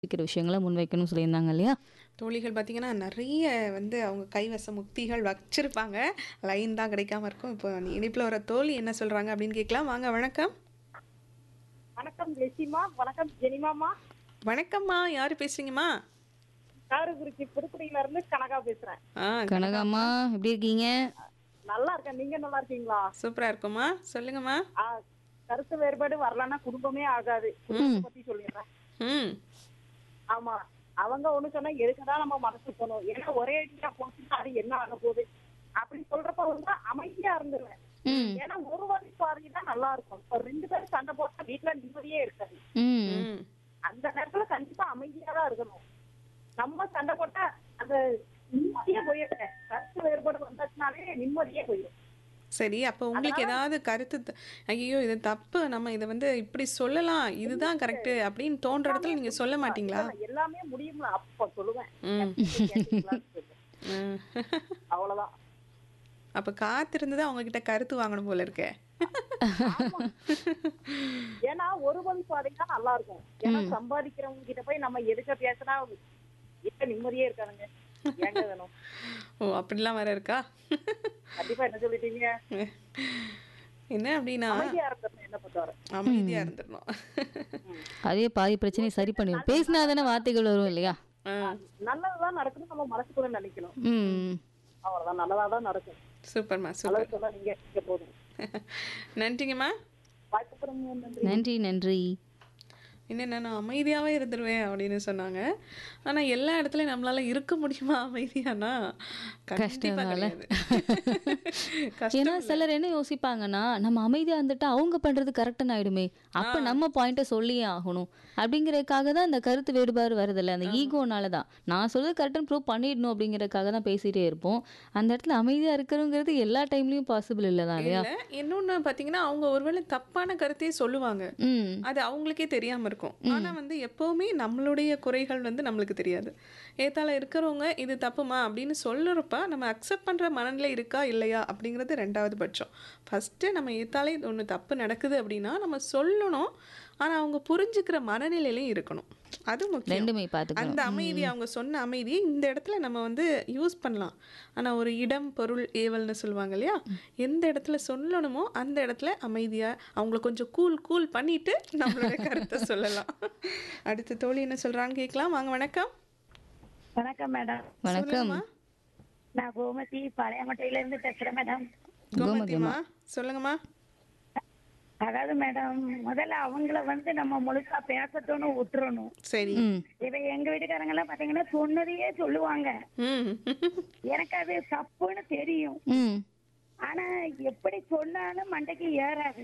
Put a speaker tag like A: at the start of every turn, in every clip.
A: இருக்கிற விஷயங்கள முன்வைக்கணும்னு சொல்லியிருந்தாங்க இல்லையா?
B: தோழிகள் பார்த்தீங்கன்னா, நெறைய வந்து அவங்க கைவசம் உக்திகள் வச்சிருப்பாங்க. லைன் தான் கிடைக்காம இருக்கும். இப்போ இணைப்புல வர தோழி என்ன சொல்றாங்க அப்படின்னு கேட்கலாம். வாங்க வணக்கம்.
C: வணக்கம் ஜெசிமா வணக்கம் ஜெனிமாமா
B: வணக்கம்மா. யாரு பேசுறீங்கம்மா?
C: காரக்குறிச்சி புதுக்குடியில இருந்து கனகா பேசுறேன்
B: ஆ
A: கனகாம்மா எப்படி இருக்கீங்க?
C: நல்லா இருக்கேன் நீங்க நல்லா இருக்கீங்களா
B: சூப்பரா இருக்கும்மா. சொல்லுங்கம்மா.
C: ஆ, கருத்து வேறுபாடு வரலன்னா குடும்பமே ஆகாது குடும்பத்தை பத்தி சொல்லிடுறேன்
B: ம்.
C: ஆமா அவங்க ஒண்ணு சொன்னா எதுக்குதான் நம்ம மனசு போகணும் ஏன்னா ஒரே அடியா போச்சுன்னா அது என்ன ஆக போகுது அப்படி சொல்றப்ப வந்து அமைதியா இருந்துருவேன்
A: ம்.
C: ஏன்னா ஒரு வழி பாதை தான் நல்லா இருக்கும் இப்ப ரெண்டு பேரும் சண்டை போட்டா வீட்டுல நிம்மதியே இருக்காது
A: ம்.
B: ம்.
C: அந்த நேரத்துல கண்டிப்பா அமைதியா தான் இருக்கணும் நம்ம சண்டை போட்டா அந்த நிம்மதியே போயிடுங்க கருத்து வேறுபாடு வந்தாச்சுனாலே நிம்மதியே போயிடும்
B: சரி அப்போ உங்களுக்கு ஏதாவது கருத்து த- ஐயோ இது தப்பு நம்ம இதை வந்து இப்படி சொல்லலாம் இதுதான் கரெக்ட் அப்படின்னு தோன்ற இடத்துல நீங்க சொல்ல மாட்டீங்களா
C: எல்லாமே முடியும்ல அப்ப சொல்லுவேன்
B: ம்.
C: கேட்டீங்களான்னு சொல்லுவேன்.
B: ம்.
C: அவ்வளவுதான்
B: அப்ப காத்திருந்து தான் அவங்க கிட்ட கருத்து வாங்கணும் போல இருக்கே
C: ஆமா. ஏன்னா ஒரு வழி பாதை தான் நல்லா இருக்கும் ஏன்னா சம்பாதிக்கிறவங்க கிட்ட போய் நம்ம எதுக்க பேசினா இப்ப நிம்மதியே இருக்காதுங்க ஏங்க வேணும்
B: ஓ அப்படிலாம் வேற இருக்கா
C: கண்டிப்பா என்ன சொல்லிட்டீங்க
B: என்ன அப்படின்னா
C: அமைதியா இருக்கிறது என்ன பொறுத்தவரை
B: அமைதியா இருந்துடணும்
A: அதே பாதி பிரச்சனையை சரி பண்ணிடும் பேசினா தானே வார்த்தைகள் வரும் இல்லையா?
B: ஆ,
C: நல்லதுதான் நடக்கணும் நம்ம மனசுக்குள்ள நினைக்கணும்
A: ம்.
C: அவ்வளவுதான் நல்லதா தான் நடக்கும்
B: சூப்பர்மா சூப்பர்
C: நல்லது சொன்னா நீங்க இங்க போதும்
B: நன்றிங்கம்மா
C: வாய்ப்பு கொடுங்க நன்றி
A: நன்றி நன்றி.
B: என்னென்ன நான் அமைதியாவே இருந்துருவேன் அப்படின்னு சொன்னாங்க ஆனா எல்லா இடத்துலயும் நம்மளால இருக்க முடியுமா அமைதியானா கண்டிப்பா
A: கஷ்டம்தான்ல.
B: கிடையாது கஷ்டம்
A: ஏன்னா சிலர் என்ன யோசிப்பாங்கன்னா நம்ம அமைதியா இருந்துட்டா அவங்க பண்றது கரெக்டன் ஆயிடுமே அப்ப நம்ம பாயிண்ட சொல்லியே ஆகணும் அப்படிங்கறதுக்காக தான் இந்த கருத்து வேறுபாடு வருதுல்ல அந்த ஈகோனால தான் நான் சொல்றது கரெக்டன் ப்ரூவ் பண்ணிடணும் அப்படிங்கறதுக்காக தான் பேசிட்டே இருப்போம் அந்த இடத்துல அமைதியா இருக்கிறோங்கிறது எல்லா டைம்லயும் பாசிபிள் இல்லதான் இல்லையா
B: இல்ல இன்னொன்னு பாத்தீங்கன்னா அவங்க ஒருவேளை தப்பான கருத்தையே சொல்லுவாங்க
A: ம்
B: அது அவங்களுக்கே தெரியாம இருக்கும் ஆனா வந்து எப்பவுமே நம்மளுடைய குறைகள் வந்து நம்மளுக்கு தெரியாது ஏத்தால இருக்கிறவங்க இது தப்புமா அப்படின்னு சொல்லுறப்ப நம்ம அக்செப்ட் பண்ற மனநிலை இருக்கா இல்லையா அப்படிங்கிறது ரெண்டாவது பட்சம் ஃபர்ஸ்ட் நம்ம ஏத்தாலே ஒன்று தப்பு நடக்குது அப்படின்னா நம்ம சொல்லணும் ஆனா அவங்க புரிஞ்சுக்கிற மனநிலையிலையும் இருக்கணும் அது முக்கியம்
A: ரெண்டுமே பாத்துக்கணும்
B: அந்த அமைதி அவங்க சொன்ன அமைதியை இந்த இடத்துல நம்ம வந்து யூஸ் பண்ணலாம் ஆனா ஒரு இடம் பொருள் ஏவல்னு சொல்லுவாங்க இல்லையா எந்த இடத்துல சொல்லணுமோ அந்த இடத்துல அமைதியா அவங்கள கொஞ்சம் கூல் கூல் பண்ணிட்டு நம்மளோட கருத்தை சொல்லலாம் அடுத்த தோழி என்ன சொல்றான்னு கேட்கலாம் வாங்க வணக்கம்
C: வணக்கம் மேடம்
A: வணக்கம்
B: சொல்லுங்கம்மா.
C: நான் கோமதி பழையமட்டையில இருந்து பேசுறேன் மேடம்
B: கோமதிமா சொல்லுங்கம்மா
C: அதாவது மேடம் முதல்ல அவங்கள வந்து நம்ம முழுசா பேசட்டும்னு விட்டுறணும்
B: சரி
A: ம்
C: இப்ப எங்க வீட்டுக்காரங்க எல்லாம் பாத்தீங்கன்னா சொன்னதையே சொல்லுவாங்க
B: ம்
C: எனக்கு அது தப்புன்னு தெரியும்
A: ம்
C: ஆனா எப்படி சொன்னாலும் மண்டைக்கு ஏறாது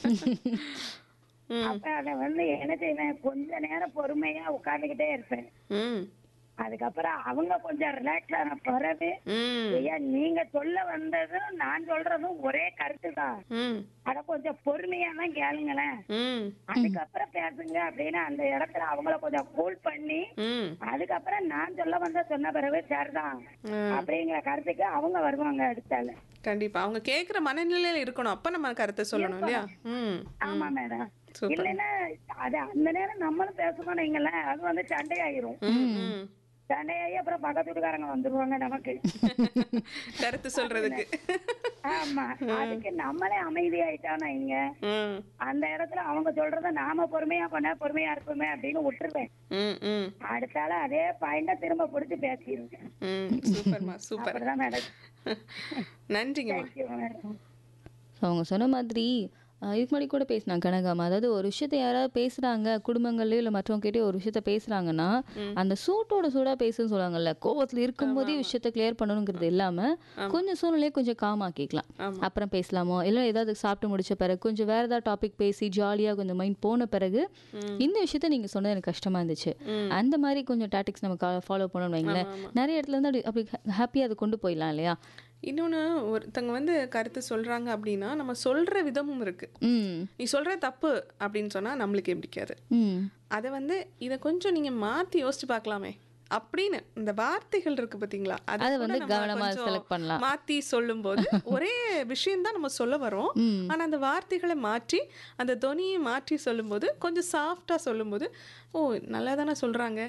B: ம்
C: அப்ப அத வந்து என்ன செய்வேன் கொஞ்ச நேரம் பொறுமையா உட்கார்ந்துகிட்டே இருப்பேன்
B: ம்
C: அதுக்கப்புறம் அவங்க கொஞ்சம் ரிலாக்ஸ் ஆன பிறகு
B: ம்
C: ஐயா நீங்க சொல்ல வந்ததும் நான் சொல்றதும் ஒரே கருத்து தான்
B: ம்
C: அத கொஞ்சம் பொறுமையா தான் கேளுங்களேன்
B: ம்
C: அதுக்கப்புறம் பேசுங்க அப்படின்னு அந்த இடத்துல அவங்கள கொஞ்சம் கூல் பண்ணி
B: ம்
C: அதுக்கப்புறம் நான் சொல்ல வந்த சொன்ன பிறகு சரிதான் அப்படிங்கிற கருத்துக்கு அவங்க வருவாங்க அடுத்தால
B: கண்டிப்பா அவங்க கேக்குற மனநிலையில இருக்கணும் அப்ப நம்ம கருத்தை சொல்லணும் இல்லையா ம்
C: ஆமா மேடம்
B: சூப்பர்
C: இல்லைன்னா அது அந்த நேரம் நம்மளும் பேசணும் நீங்களேன் அது வந்து சண்டையாயிரும்
B: ம் ம்
C: சண்டையாகி அப்புறம் பக்கத்து வீட்டுக்காரங்க வந்துருவாங்க நமக்கு
B: கருத்து சொல்றதுக்கு
C: ஆமா அதுக்கு நம்மளே அமைதியாயிட்டானா இங்க
B: ம்
C: அந்த இடத்துல அவங்க சொல்றத நாம பொறுமையா பண்ண பொறுமையா இருப்போமே அப்படின்னு விட்டுருவேன்
B: ம் ம்
C: அடுத்தால அதே பாயிண்ட திரும்ப பிடிச்சி பேசிடுவேன்
B: ம் சூப்பர்மா சூப்பர்
C: அப்படிதான் மேடம்
B: நன்றிங்கம்மா
C: தேங்க்யூ மேடம்
A: அவங்க சொன்ன மாதிரி அஹ், இதுக்கு முன்னாடி கூட பேசினாங்க கனகாமா அதாவது ஒரு விஷயத்த யாராவது பேசுறாங்க குடும்பங்கள்லயோ இல்லை மற்றவங்க கிட்டே ஒரு விஷயத்த பேசுறாங்கன்னா அந்த சூட்டோட சூடா பேசுன்னு சொல்லுவாங்கல்ல கோவத்துல இருக்கும்போதே விஷயத்த கிளியர் பண்ணணுங்கிறது இல்லாம கொஞ்சம் சூழ்நிலையை கொஞ்சம் காமாக்கிக்கலாம்
B: ஆமா.
A: அப்புறம் பேசலாமோ இல்லை ஏதாவது சாப்பிட்டு முடிச்ச பிறகு கொஞ்சம் வேற ஏதாவது டாபிக் பேசி ஜாலியா கொஞ்சம் மைண்ட் போன பிறகு இந்த விஷயத்த நீங்க சொன்னது எனக்கு கஷ்டமா இருந்துச்சு அந்த மாதிரி கொஞ்சம் டாட்டிக்ஸ் நம்ம ஃபாலோ பண்ணணும்னு வைங்களேன் நிறைய இடத்துல இருந்து அப்படி அப்படி ஹாப்பியாக அதை கொண்டு போயிடலாம் இல்லையா
B: இன்னொன்று ஒருத்தங்க வந்து கருத்து சொல்றாங்க அப்படின்னா நம்ம சொல்ற விதமும் இருக்கு
A: ம்
B: நீ சொல்ற தப்பு அப்படின்னு சொன்னா நம்மளுக்கே பிடிக்காது
A: ம்
B: அதை வந்து இதை கொஞ்சம் நீங்க மாத்தி யோசிச்சு பார்க்கலாமே அப்படின்னு இந்த வார்த்தைகள் இருக்கு பாத்தீங்களா அதை
A: அதை
B: கூட
A: வந்து
B: நம்ம
A: கவனமா
B: கொஞ்சம்
A: select பண்ணலாம்.
B: மாத்தி சொல்லும்போது ஒரே விஷயம் தான் நம்ம சொல்ல வரோம்
A: ம்.
B: ஆனா அந்த வார்த்தைகளை மாற்றி அந்த தொனியை மாற்றி சொல்லும்போது கொஞ்சம் சாஃப்டா சொல்லும்போது ஓ நல்லா தானே சொல்றாங்க